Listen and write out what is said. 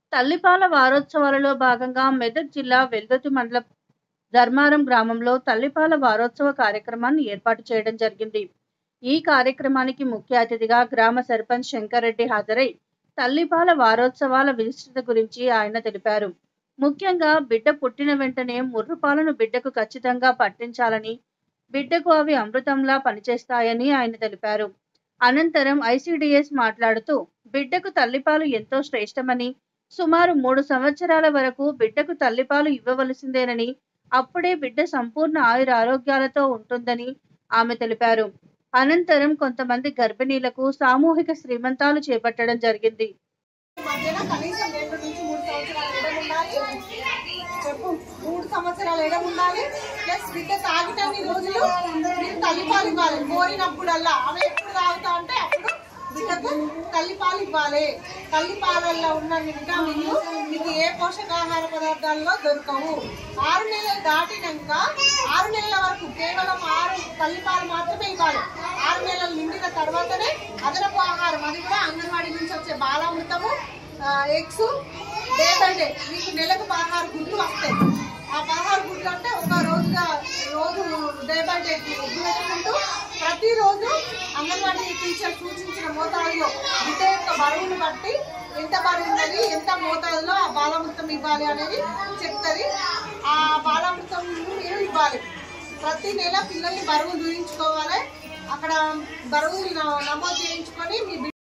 తల్లిపాల వారోత్సవాలలో భాగంగా మెదక్ జిల్లా వెల్దుర్తి మండలం ధర్మారం గ్రామంలో తల్లిపాల వారోత్సవ కార్యక్రమాన్ని ఏర్పాటు చేయడం జరిగింది ఈ కార్యక్రమానికి ముఖ్య అతిథిగా గ్రామ సర్పంచ్ శంకర్రెడ్డి హాజరై తల్లిపాల వారోత్సవాల విశిష్టత గురించి ఆయన తెలిపారు ముఖ్యంగా బిడ్డ పుట్టిన వెంటనే ముర్రుపాలను బిడ్డకు ఖచ్చితంగా పట్టించాలని బిడ్డకు అవి అమృతంలా పనిచేస్తాయని ఆయన తెలిపారు అనంతరం ఐసిడిఎస్ మాట్లాడుతూ బిడ్డకు తల్లిపాలు ఎంతో శ్రేష్టమని సుమారు మూడు సంవత్సరాల వరకు బిడ్డకు తల్లిపాలు ఇవ్వవలసిందేనని అప్పుడే బిడ్డ సంపూర్ణ ఆయుర ఆరోగ్యాలతో ఉంటుందని ఆమె తెలిపారు అనంతరం కొంతమంది గర్భిణీలకు సామూహిక శ్రీమంతాలు చేపట్టడం జరిగింది మధ్యన కనీసం రెండు నుంచి మూడు సంవత్సరాలు ఎడం ఉండాలి చెప్పు మూడు సంవత్సరాలు ఎడం ఉండాలి ప్లస్ బిడ్డ తాగిటన్ని రోజులు మీరు తల్లిపాలు ఇవ్వాలి కోరినప్పుడల్లా ఆమె ఎప్పుడు తాగుతా అంటే అప్పుడు బిడ్డకు తల్లిపాలు ఇవ్వాలి తల్లిపాలల్లో ఉన్న విటమిన్లు మీకు ఏ పోషకాహార పదార్థాల్లో దొరకవు ఆరు నెలలు దాటినాక ఆరు నెలల వరకు కేవలం ఆరు తల్లిపాలు మాత్రమే ఇవ్వాలి ఆరు నెలలు నిండిన తర్వాతనే అదనపు ఆహారం అది కూడా అంగన్వాడీ నుంచి వచ్చే బాలామృతము ఎగ్స్ డే బై డే మీకు నెలకు పదహారు గుడ్లు వస్తాయి ఆ పదహారు గుడ్లు అంటే ఒక రోజుగా రోజు డే బై డే గుడ్లు పెట్టుకుంటూ ప్రతిరోజు అంగన్వాడీ టీచర్ సూచించిన మోతాదులో బిడ్డ యొక్క బరువును బట్టి ఎంత బరువు ఉన్నది ఎంత మోతాదులో ఆ బాలామృతం ఇవ్వాలి అనేది చెప్తుంది ఆ బాలామృతం మీరు ఇవ్వాలి ప్రతి నెల పిల్లల్ని బరువు దూరించుకోవాలి అక్కడ బరువు నమోదు చేయించుకొని మీ బిడ్డ